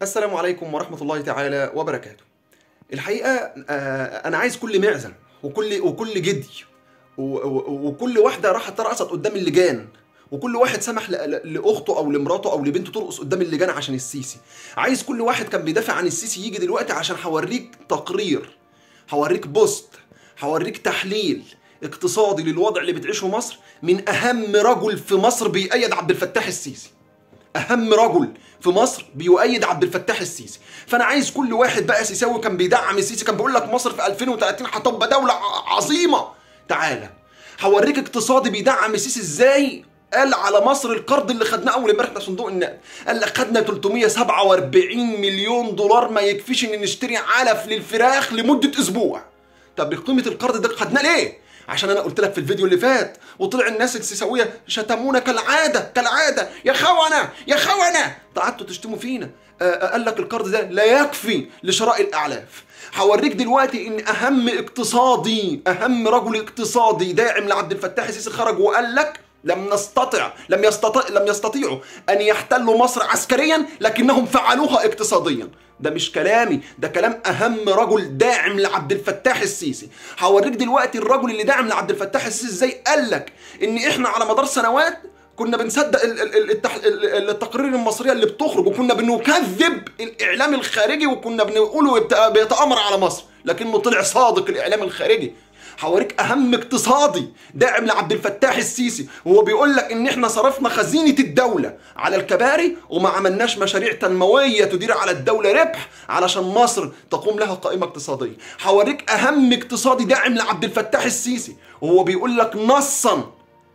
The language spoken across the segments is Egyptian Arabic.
السلام عليكم ورحمة الله تعالى وبركاته. الحقيقة آه، أنا عايز كل معزة وكل وكل جدي و- و- وكل واحدة راحت رقصت قدام اللجان وكل واحد سمح ل- ل- لأخته أو لمراته أو لبنته ترقص قدام اللجان عشان السيسي. عايز كل واحد كان بيدافع عن السيسي يجي دلوقتي عشان هوريك تقرير هوريك بوست هوريك تحليل اقتصادي للوضع اللي بتعيشه مصر من أهم رجل في مصر بيأيد عبد الفتاح السيسي. اهم رجل في مصر بيؤيد عبد الفتاح السيسي فانا عايز كل واحد بقى سيساوي كان بيدعم السيسي كان بيقول لك مصر في 2030 هتبقى دوله ع- عظيمه تعالى هوريك اقتصادي بيدعم السيسي ازاي قال على مصر القرض اللي خدناه اول امبارح ده صندوق النقد قال لك خدنا 347 مليون دولار ما يكفيش ان نشتري علف للفراخ لمده اسبوع طب قيمه القرض ده خدناه ليه عشان انا قلت لك في الفيديو اللي فات وطلع الناس السيساويه شتمونا كالعاده كالعاده يا خونه يا خونه قعدتوا تشتموا فينا آه، آه، قال لك القرض ده لا يكفي لشراء الاعلاف هوريك دلوقتي ان اهم اقتصادي اهم رجل اقتصادي داعم لعبد الفتاح السيسي خرج وقال لك لم نستطع لم يستطيع لم يستطيعوا ان يحتلوا مصر عسكريا لكنهم فعلوها اقتصاديا ده مش كلامي ده كلام اهم رجل داعم لعبد الفتاح السيسي هوريك دلوقتي الرجل اللي داعم لعبد الفتاح السيسي ازاي قال لك ان احنا على مدار سنوات كنا بنصدق ال- ال- ال- التح... ال- ال- التقارير المصريه اللي بتخرج وكنا بنكذب الاعلام الخارجي وكنا بنقوله بيت- بيتامر على مصر لكنه طلع صادق الاعلام الخارجي هوريك اهم اقتصادي داعم لعبد الفتاح السيسي وهو بيقول لك ان احنا صرفنا خزينه الدوله على الكباري وما عملناش مشاريع تنمويه تدير على الدوله ربح علشان مصر تقوم لها قائمه اقتصاديه هوريك اهم اقتصادي داعم لعبد الفتاح السيسي وهو بيقول لك نصا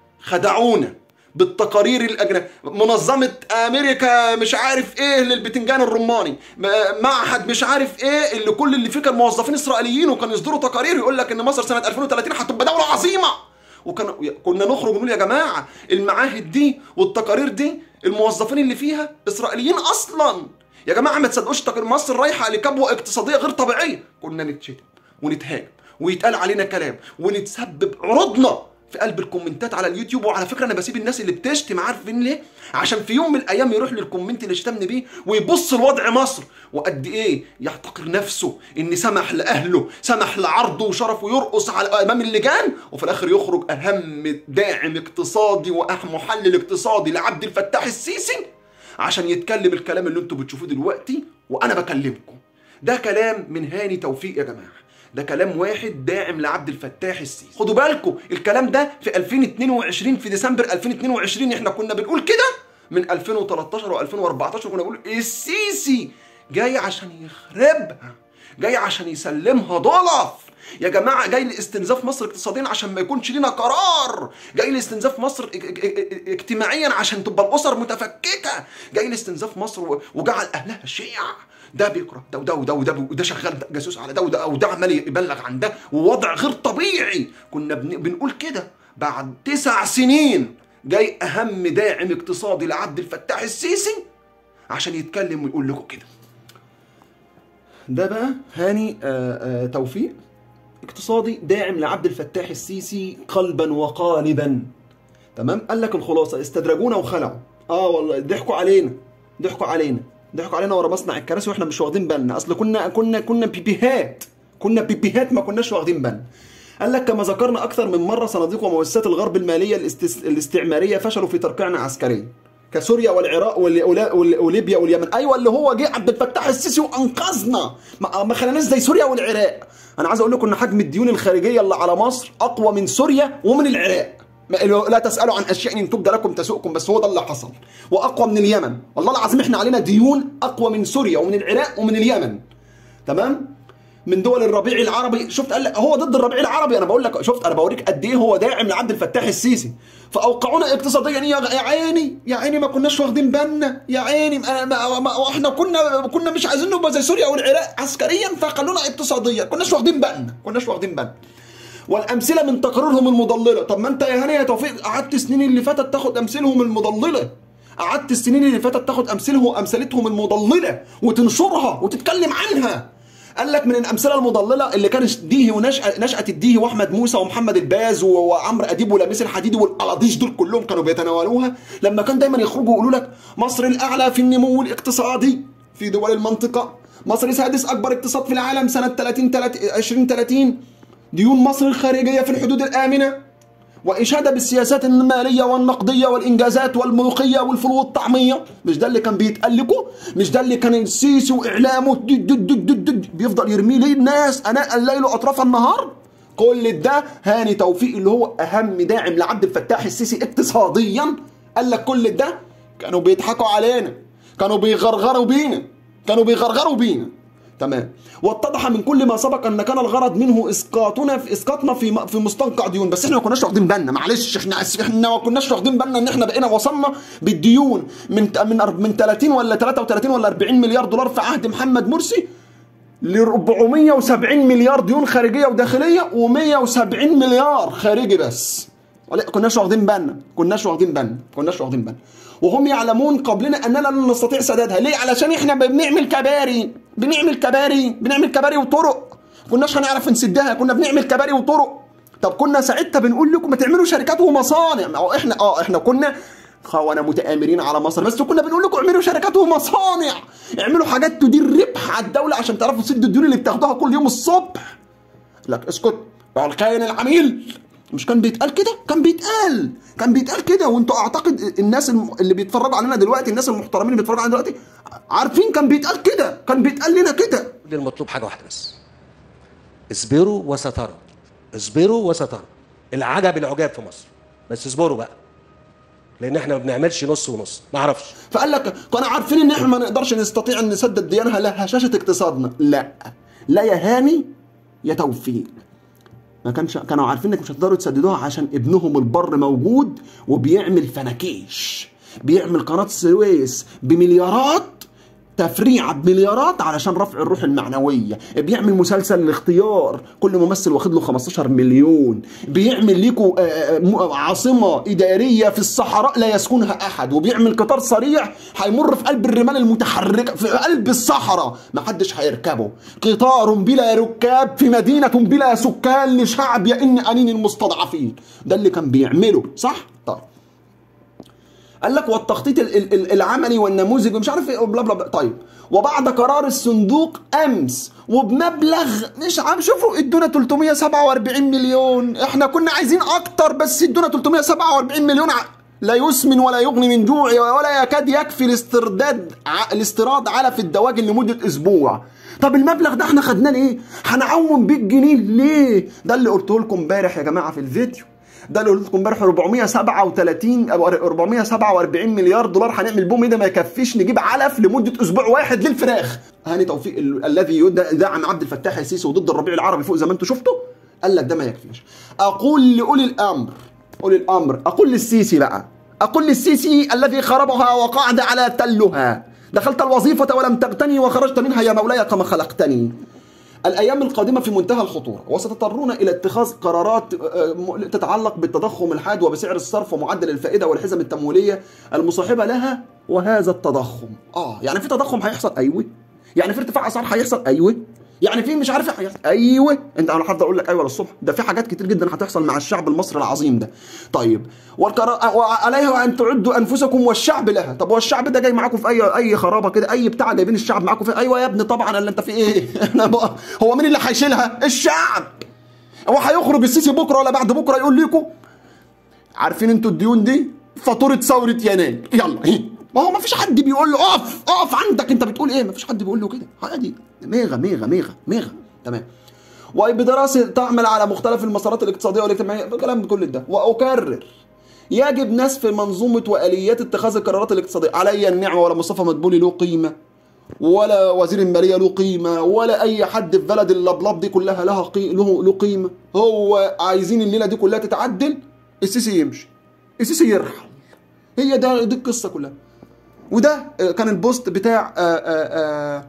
خدعونا بالتقارير الاجنبيه منظمه امريكا مش عارف ايه للبتنجان الرماني م- معهد مش عارف ايه اللي كل اللي فيه كان موظفين اسرائيليين وكانوا يصدروا تقارير يقول لك ان مصر سنه 2030 هتبقى دوله عظيمه وكان كنا نخرج ونقول يا جماعه المعاهد دي والتقارير دي الموظفين اللي فيها اسرائيليين اصلا يا جماعه ما تصدقوش تقارير مصر رايحه لكبوه اقتصاديه غير طبيعيه كنا نتشتم ونتهاجم ويتقال علينا كلام ونتسبب عرضنا في قلب الكومنتات على اليوتيوب وعلى فكره انا بسيب الناس اللي بتشتم عارفين ليه؟ عشان في يوم من الايام يروح للكومنت اللي شتمني بيه ويبص لوضع مصر وقد ايه يحتقر نفسه ان سمح لاهله سمح لعرضه وشرفه يرقص على امام اللجان وفي الاخر يخرج اهم داعم اقتصادي واهم محلل اقتصادي لعبد الفتاح السيسي عشان يتكلم الكلام اللي انتوا بتشوفوه دلوقتي وانا بكلمكم ده كلام من هاني توفيق يا جماعه ده كلام واحد داعم لعبد الفتاح السيسي خدوا بالكم الكلام ده في 2022 في ديسمبر 2022 احنا كنا بنقول كده من 2013 و2014 كنا بنقول السيسي جاي عشان يخربها جاي عشان يسلمها ضلف يا جماعه جاي لاستنزاف مصر اقتصاديا عشان ما يكونش لينا قرار جاي لاستنزاف مصر اج- اج- اج- اجتماعيا عشان تبقى الاسر متفككه جاي لاستنزاف مصر و- وجعل اهلها شيع ده بيكره ده وده وده وده وده شغال ده جاسوس على ده وده وده عمال يبلغ عن ده ووضع غير طبيعي كنا بن- بنقول كده بعد تسع سنين جاي اهم داعم اقتصادي لعبد الفتاح السيسي عشان يتكلم ويقول لكم كده ده بقى هاني آه، آه، توفيق اقتصادي داعم لعبد الفتاح السيسي قلبا وقالبا تمام قال لك الخلاصه استدرجونا وخلعوا اه والله ضحكوا علينا ضحكوا علينا ضحكوا علينا ورا مصنع الكراسي واحنا مش واخدين بالنا اصل كنا كنا كنا بيبيهات كنا بيبيهات ما كناش واخدين بالنا قال لك كما ذكرنا اكثر من مره صناديق ومؤسسات الغرب الماليه الاستس... الاستعماريه فشلوا في ترقيعنا عسكريا كسوريا والعراق وال- ولا- وال- وليبيا واليمن ايوه اللي هو جه عبد الفتاح السيسي وانقذنا ما, ما خلاناش زي سوريا والعراق انا عايز اقول لكم ان حجم الديون الخارجيه اللي على مصر اقوى من سوريا ومن العراق ما- لا تسالوا عن اشياء ان تبدى لكم تسؤكم بس هو ده اللي حصل واقوى من اليمن والله العظيم احنا علينا ديون اقوى من سوريا ومن العراق ومن اليمن تمام من دول الربيع العربي شفت قال لك هو ضد الربيع العربي انا بقول لك شفت انا بوريك قد ايه هو داعم لعبد الفتاح السيسي فاوقعونا اقتصاديا يا يا عيني يا عيني ما كناش واخدين بالنا يا عيني ما ما ما واحنا كنا كنا مش عايزين نبقى زي سوريا والعراق عسكريا فخلونا اقتصاديا كناش واخدين بالنا كناش واخدين بالنا والامثله من تقاريرهم المضلله طب ما انت يا هاني يا توفيق قعدت السنين اللي فاتت تاخد امثلهم المضلله قعدت السنين اللي فاتت تاخد امثله امثلتهم المضلله وتنشرها وتتكلم عنها قال لك من الامثله المضلله اللي كانت ديهي ونشأة نشأة الديهي واحمد موسى ومحمد الباز و- وعمرو اديب ولميس الحديدي والقلاطيش دول كلهم كانوا بيتناولوها لما كان دايما يخرجوا يقولوا لك مصر الاعلى في النمو الاقتصادي في دول المنطقة مصر سادس أكبر اقتصاد في العالم سنة 30 2030 ديون مصر الخارجية في الحدود الآمنة وإشادة بالسياسات المالية والنقدية والإنجازات والملوخية والفلوس الطعمية مش ده اللي كان بيتقال لكم مش ده اللي كان السيسي وإعلامه دد دد دد دد بيفضل يرميه ليه الناس أناء الليل وأطراف النهار كل ده هاني توفيق اللي هو أهم داعم لعبد الفتاح السيسي اقتصاديا قال لك كل ده كانوا بيضحكوا علينا كانوا بيغرغروا بينا كانوا بيغرغروا بينا تمام واتضح من كل ما سبق ان كان الغرض منه اسقاطنا في اسقاطنا في في مستنقع ديون بس احنا ما كناش واخدين بالنا معلش احنا احنا ما كناش واخدين بالنا ان احنا بقينا وصلنا بالديون من من من 30 ولا 33 ولا 40 مليار دولار في عهد محمد مرسي ل 470 مليار ديون خارجيه وداخليه و170 مليار خارجي بس كناش واخدين بالنا كناش واخدين بالنا كناش واخدين بالنا وهم يعلمون قبلنا اننا لن نستطيع سدادها ليه علشان احنا بنعمل كباري بنعمل كباري بنعمل كباري وطرق كناش هنعرف نسدها كنا بنعمل كباري وطرق طب كنا ساعتها بنقول لكم ما تعملوا شركات ومصانع ما هو احنا اه احنا كنا خونه متآمرين على مصر بس كنا بنقول لكم اعملوا شركات ومصانع اعملوا حاجات تدير ربح على الدوله عشان تعرفوا تسدوا الديون اللي بتاخدوها كل يوم الصبح لك اسكت الكائن العميل مش كان بيتقال كده كان بيتقال كان بيتقال كده وانتوا اعتقد الناس اللي بيتفرجوا علينا دلوقتي الناس المحترمين اللي بيتفرجوا علينا دلوقتي عارفين كان بيتقال كده كان بيتقال لنا كده المطلوب حاجه واحده بس اصبروا وستروا اصبروا وستروا العجب العجاب في مصر بس اصبروا بقى لان احنا ما بنعملش نص ونص ما اعرفش فقال لك كانوا عارفين ان احنا ما نقدرش نستطيع ان نسدد ديانها لا هشاشه اقتصادنا لا لا يا هاني يا توفيق ما كانش كانوا عارفين انك مش هتقدروا تسددوها عشان ابنهم البر موجود وبيعمل فناكيش بيعمل قناه السويس بمليارات تفريعة بمليارات علشان رفع الروح المعنوية بيعمل مسلسل الاختيار كل ممثل واخد له 15 مليون بيعمل ليكو عاصمة إدارية في الصحراء لا يسكنها أحد وبيعمل قطار سريع هيمر في قلب الرمال المتحركة في قلب الصحراء ما حدش هيركبه قطار بلا ركاب في مدينة بلا سكان لشعب يئن أنين المستضعفين ده اللي كان بيعمله صح؟ طيب قال لك والتخطيط العملي والنموذج ومش عارف ايه بلا بلا طيب وبعد قرار الصندوق امس وبمبلغ مش عارف شوفوا ادونا 347 مليون احنا كنا عايزين اكتر بس ادونا 347 مليون لا يسمن ولا يغني من جوع ولا يكاد يكفي الاسترداد الاستيراد علف الدواجن لمده اسبوع طب المبلغ ده احنا خدناه ليه؟ هنعوم بيه الجنيه ليه؟ ده اللي قلته لكم امبارح يا جماعه في الفيديو ده اللي قلت لكم امبارح 437 او 447 مليار دولار هنعمل بهم ايه ده ما يكفيش نجيب علف لمده اسبوع واحد للفراخ هاني توفيق ال- الذي يدعم عبد الفتاح السيسي وضد الربيع العربي فوق زي ما انتم شفتوا قال لك ده ما يكفيش اقول لاولي الامر اولي الامر اقول للسيسي بقى اقول للسيسي الذي خربها وقعد على تلها دخلت الوظيفة ولم تغتني وخرجت منها يا مولاي كما خلقتني الأيام القادمة في منتهى الخطورة وستضطرون إلى اتخاذ قرارات آه، م- تتعلق بالتضخم الحاد وبسعر الصرف ومعدل الفائدة والحزم التمويلية المصاحبة لها وهذا التضخم آه يعني في تضخم هيحصل أيوه يعني في ارتفاع أسعار هيحصل أيوه يعني في مش عارف إيه هيحصل ايوه انت انا هفضل اقول لك ايوه للصبح ده في حاجات كتير جدا هتحصل مع الشعب المصري العظيم ده طيب والقرار وعليها ان تعدوا انفسكم والشعب لها طب والشعب ده جاي معاكم في اي اي خرابه كده اي بتاع جايبين الشعب معاكم في ايوه يا ابني طبعا اللي انت في ايه احنا بقى هو مين اللي هيشيلها الشعب هو هيخرج السيسي بكره ولا بعد بكره يقول لكم عارفين انتوا الديون دي فاتوره ثوره يناير يلا هي. ما هو ما فيش حد بيقول له اقف اقف عندك انت بتقول ايه ما فيش حد بيقول له كده عادي ميغا ميغا ميغا ميغا تمام وبدراسه تعمل على مختلف المسارات الاقتصاديه والاجتماعيه كلام كل ده واكرر يجب نسف منظومه واليات اتخاذ القرارات الاقتصاديه علي النعمه ولا مصطفى مدبولي له قيمه ولا وزير الماليه له قيمه ولا اي حد في بلد اللبلب دي كلها لها قي... له له قيمه هو عايزين الليله دي كلها تتعدل السيسي يمشي السيسي يرحل هي ده دي القصه كلها وده آه، كان البوست بتاع آه، آه، آه،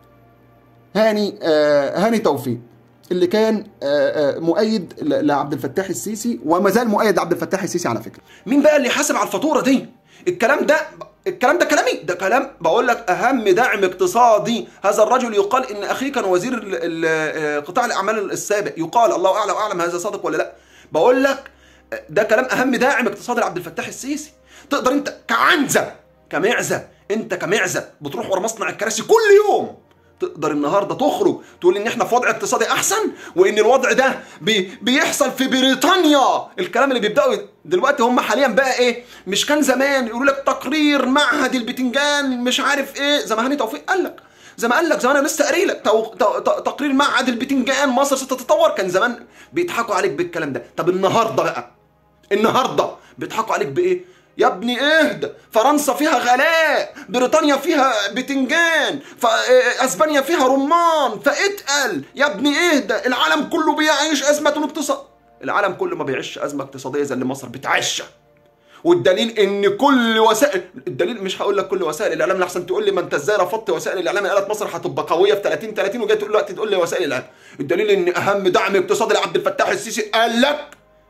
هاني آه، هاني توفيق اللي كان آه، آه، مؤيد ل- لعبد الفتاح السيسي وما زال مؤيد لعبد الفتاح السيسي على فكره مين بقى اللي حاسب على الفاتوره دي الكلام ده الكلام ده كلامي ده كلام بقول لك اهم داعم اقتصادي هذا الرجل يقال ان اخيه كان وزير ال- ال- آه، قطاع الاعمال السابق يقال الله اعلم واعلم هذا صادق ولا لا بقول لك ده كلام اهم داعم اقتصادي لعبد الفتاح السيسي تقدر انت كعنزه كمعزه انت كمعزه بتروح ورا مصنع الكراسي كل يوم تقدر النهارده تخرج تقول ان احنا في وضع اقتصادي احسن وان الوضع ده بي بيحصل في بريطانيا الكلام اللي بيبداوا دلوقتي هم حاليا بقى ايه مش كان زمان يقولوا لك تقرير معهد البتنجان مش عارف ايه زي ما هاني توفيق قال لك زي ما قال لك زمان انا لسه قاري لك تو- تو- ت- تقرير معهد البتنجان مصر ستتطور كان زمان بيضحكوا عليك بالكلام ده طب النهارده بقى النهارده بيضحكوا عليك بايه يا ابني اهدى فرنسا فيها غلاء بريطانيا فيها بتنجان ف- آه، اسبانيا فيها رمان فاتقل يا ابني اهدى العالم كله بيعيش ازمه اقتصاد العالم كله ما بيعيش ازمه اقتصاديه زي اللي مصر بتعيشها والدليل ان كل وسائل الدليل مش هقول لك كل وسائل الاعلام لحسن تقول لي ما انت ازاي رفضت وسائل الاعلام اللي قالت مصر هتبقى قويه في 30 30 وجاي تقول دلوقتي تقول لي وسائل الاعلام الدليل ان اهم دعم اقتصادي لعبد الفتاح السيسي قال لك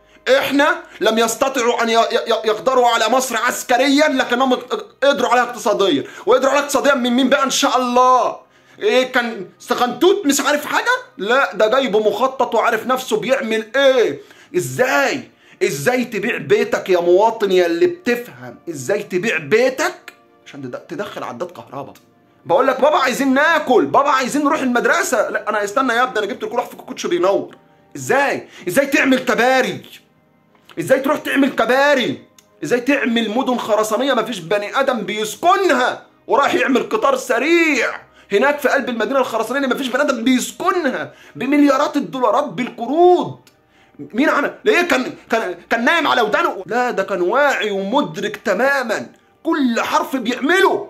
احنا لم يستطيعوا ان ي- ي- يقدروا على مصر عسكريا لكنهم قدروا عليها اقتصاديا وقدروا عليها اقتصاديا من مين بقى ان شاء الله ايه كان سخنتوت مش عارف حاجه لا ده جايبه مخطط وعارف نفسه بيعمل ايه ازاي ازاي تبيع بيتك يا مواطن يا اللي بتفهم ازاي تبيع بيتك عشان تد- تدخل عداد كهرباء بقول لك بابا عايزين ناكل بابا عايزين نروح المدرسه لا انا استنى يا ابني انا جبت لكل واحد في الكوتش بينور ازاي ازاي تعمل كباري ازاي تروح تعمل كباري ازاي تعمل مدن خرسانيه مفيش بني ادم بيسكنها وراح يعمل قطار سريع هناك في قلب المدينه الخرسانيه اللي مفيش بني ادم بيسكنها بمليارات الدولارات بالقروض مين عمل ليه كان كان كان نايم على ودانه لا ده كان واعي ومدرك تماما كل حرف بيعمله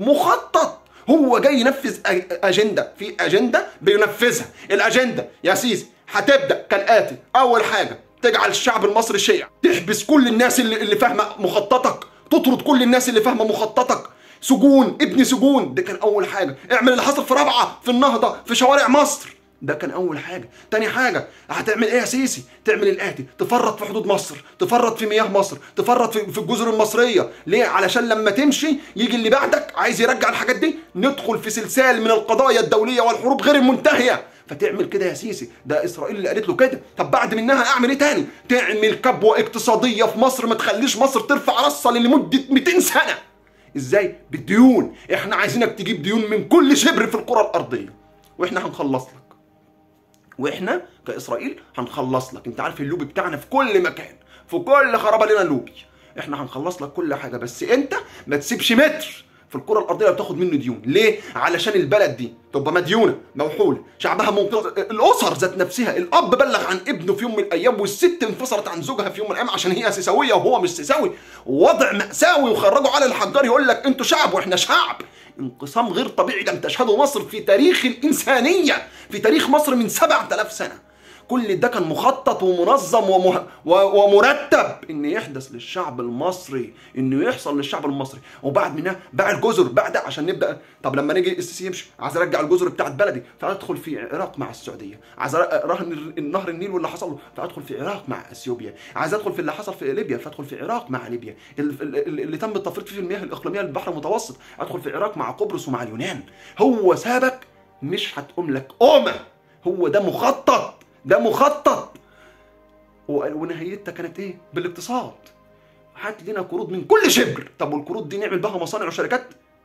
مخطط هو جاي ينفذ أ- اجنده في اجنده بينفذها الاجنده يا سيسي هتبدا كالاتي اول حاجه تجعل الشعب المصري شيع تحبس كل الناس اللي, اللي فاهمه مخططك تطرد كل الناس اللي فاهمه مخططك سجون ابني سجون ده كان اول حاجه اعمل اللي حصل في رابعه في النهضه في شوارع مصر ده كان اول حاجه تاني حاجه هتعمل ايه يا سيسي تعمل الاتي تفرط في حدود مصر تفرط في مياه مصر تفرط في, في الجزر المصريه ليه علشان لما تمشي يجي اللي بعدك عايز يرجع الحاجات دي ندخل في سلسال من القضايا الدوليه والحروب غير المنتهيه فتعمل كده يا سيسي ده اسرائيل اللي قالت له كده طب بعد منها اعمل ايه تاني تعمل كبوه اقتصاديه في مصر ما تخليش مصر ترفع راسها لمده 200 سنه ازاي بالديون احنا عايزينك تجيب ديون من كل شبر في الكره الارضيه واحنا هنخلص لك واحنا كاسرائيل هنخلص لك انت عارف اللوبي بتاعنا في كل مكان في كل خرابه لنا لوبي احنا هنخلص لك كل حاجه بس انت ما تسيبش متر في الكره الارضيه اللي بتاخد منه ديون ليه علشان البلد دي تبقى مديونه موحوله شعبها منقذ الاسر ذات نفسها الاب بلغ عن ابنه في يوم من الايام والست انفصلت عن زوجها في يوم من الايام عشان هي سيساويه وهو مش سيساوي وضع ماساوي وخرجوا على الحجار يقول لك انتوا شعب واحنا شعب انقسام غير طبيعي لم تشهده مصر في تاريخ الإنسانية في تاريخ مصر من 7000 سنة كل ده كان مخطط ومنظم ومه... و... ومرتب ان يحدث للشعب المصري انه يحصل للشعب المصري وبعد منها باع الجزر باع ده عشان نبدا طب لما نيجي السيسي يمشي عايز ارجع الجزر بتاعت بلدي فادخل في عراق مع السعوديه عايز رهن النهر النيل واللي حصل له فادخل في عراق مع اثيوبيا عايز ادخل في اللي حصل في ليبيا فادخل في عراق مع ليبيا ال- ال- اللي تم التفريط فيه في المياه الاقليميه للبحر المتوسط ادخل في العراق مع قبرص ومع اليونان هو سابك مش هتقوم لك قومه هو ده مخطط ده مخطط و- ونهايتها كانت ايه بالاقتصاد هات لنا قروض من كل شبر طب والقروض دي نعمل بها مصانع وشركات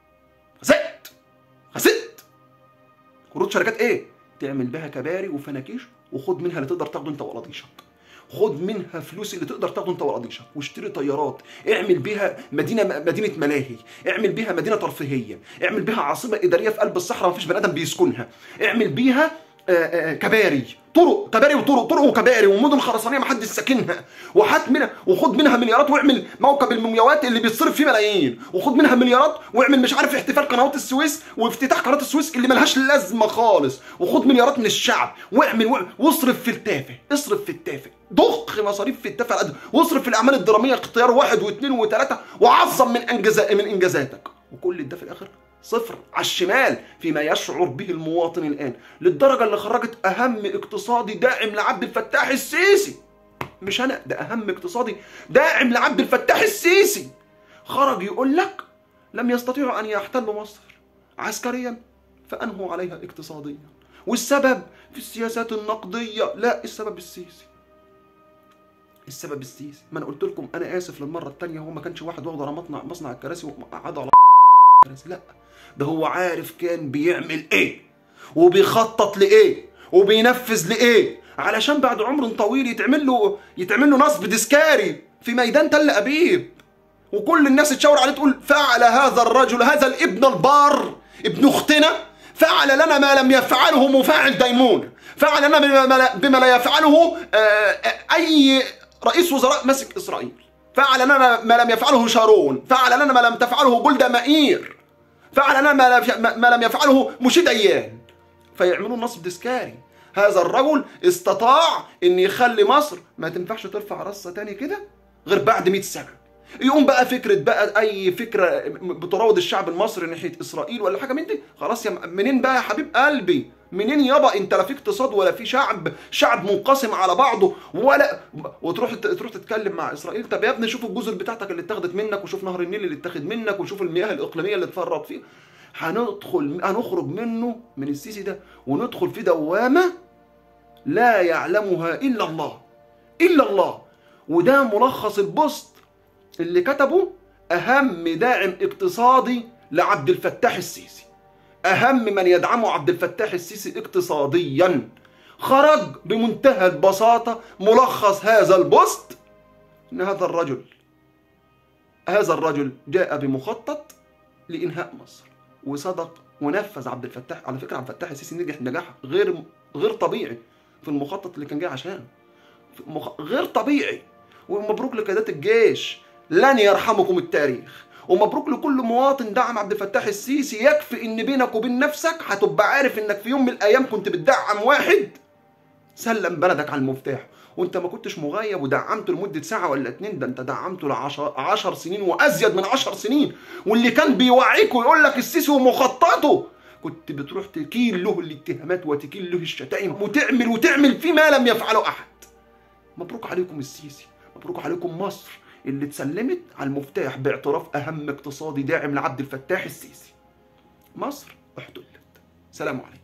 خسرت خسرت قروض شركات ايه تعمل بها كباري وفناكيش وخد منها اللي تقدر تاخده انت وقراضيشك خد منها فلوس اللي تقدر تاخده انت وقراضيشك واشتري طيارات اعمل بيها مدينه مدينه ملاهي اعمل بيها مدينه ترفيهيه اعمل بيها عاصمه اداريه في قلب الصحراء مفيش بني ادم بيسكنها اعمل بيها آه، آه، كباري طرق كباري وطرق طرق وكباري ومدن خرسانيه ما حدش ساكنها وهات منها وخد منها مليارات واعمل موكب المومياوات اللي بيتصرف فيه ملايين وخد منها مليارات واعمل مش عارف احتفال قنوات السويس وافتتاح قناه السويس اللي ملهاش لازمه خالص وخد مليارات من الشعب واعمل واعمل- واصرف في التافه اصرف في التافه ضخ مصاريف في التافه على قد واصرف في الاعمال الدراميه اختيار واحد واثنين وثلاثه وعظم من انجازات من انجازاتك وكل ده في الاخر صفر على الشمال فيما يشعر به المواطن الان للدرجه اللي خرجت اهم اقتصادي داعم لعبد الفتاح السيسي مش انا ده اهم اقتصادي داعم لعبد الفتاح السيسي خرج يقول لك لم يستطيعوا ان يحتلوا مصر عسكريا فانهوا عليها اقتصاديا والسبب في السياسات النقديه لا السبب السيسي السبب السيسي ما انا قلت لكم انا اسف للمره الثانيه هو ما كانش واحد واخد على مصنع مصنع الكراسي وقعدوا على لا ده هو عارف كان بيعمل ايه وبيخطط لايه وبينفذ لايه علشان بعد عمر طويل يتعمل له يتعمل له نصب تذكاري في ميدان تل ابيب وكل الناس تشاور عليه تقول فعل هذا الرجل هذا الابن البار ابن اختنا فعل لنا ما لم يفعله مفاعل ديمون فعل لنا بما لا- بما لا يفعله آه، آه، اي رئيس وزراء مسك اسرائيل فعل لنا ما لم يفعله شارون فعل لنا ما لم تفعله جولدا مائير فعل لنا ما لم- ما- ما لم يفعله مشي ديان فيعملوا نصب تذكاري هذا الرجل استطاع ان يخلي مصر ما تنفعش ترفع راسها تاني كده غير بعد 100 سنه يقوم بقى فكره بقى اي فكره بتراود الشعب المصري ناحيه اسرائيل ولا حاجه من دي خلاص يا م- منين بقى يا حبيب قلبي منين يابا انت لا في اقتصاد ولا في شعب شعب منقسم على بعضه ولا وتروح تروح تتكلم مع اسرائيل طب يا ابني شوف الجزر بتاعتك اللي اتاخدت منك وشوف نهر النيل اللي اتاخد منك وشوف المياه الاقليميه اللي اتفرط فيها هندخل هنخرج منه من السيسي ده وندخل في دوامه لا يعلمها الا الله الا الله وده ملخص البوست اللي كتبه اهم داعم اقتصادي لعبد الفتاح السيسي اهم من يدعمه عبد الفتاح السيسي اقتصاديا خرج بمنتهى البساطه ملخص هذا البوست ان هذا الرجل هذا الرجل جاء بمخطط لانهاء مصر وصدق ونفذ عبد الفتاح على فكره عبد الفتاح السيسي نجح نجاح غير غير طبيعي في المخطط اللي كان جاي عشانه مخ... غير طبيعي ومبروك لقيادات الجيش لن يرحمكم التاريخ ومبروك لكل مواطن دعم عبد الفتاح السيسي يكفي ان بينك وبين نفسك هتبقى عارف انك في يوم من الايام كنت بتدعم واحد سلم بلدك على المفتاح وانت ما كنتش مغيب ودعمته لمده ساعه ولا اتنين ده انت دعمته لعشر عشر سنين وازيد من عشر سنين واللي كان بيوعيك ويقول لك السيسي ومخططه كنت بتروح تكيل له الاتهامات وتكيل له الشتائم وتعمل وتعمل فيه ما لم يفعله احد مبروك عليكم السيسي مبروك عليكم مصر اللي اتسلمت على المفتاح باعتراف اهم اقتصادي داعم لعبد الفتاح السيسي مصر احتلت سلام عليكم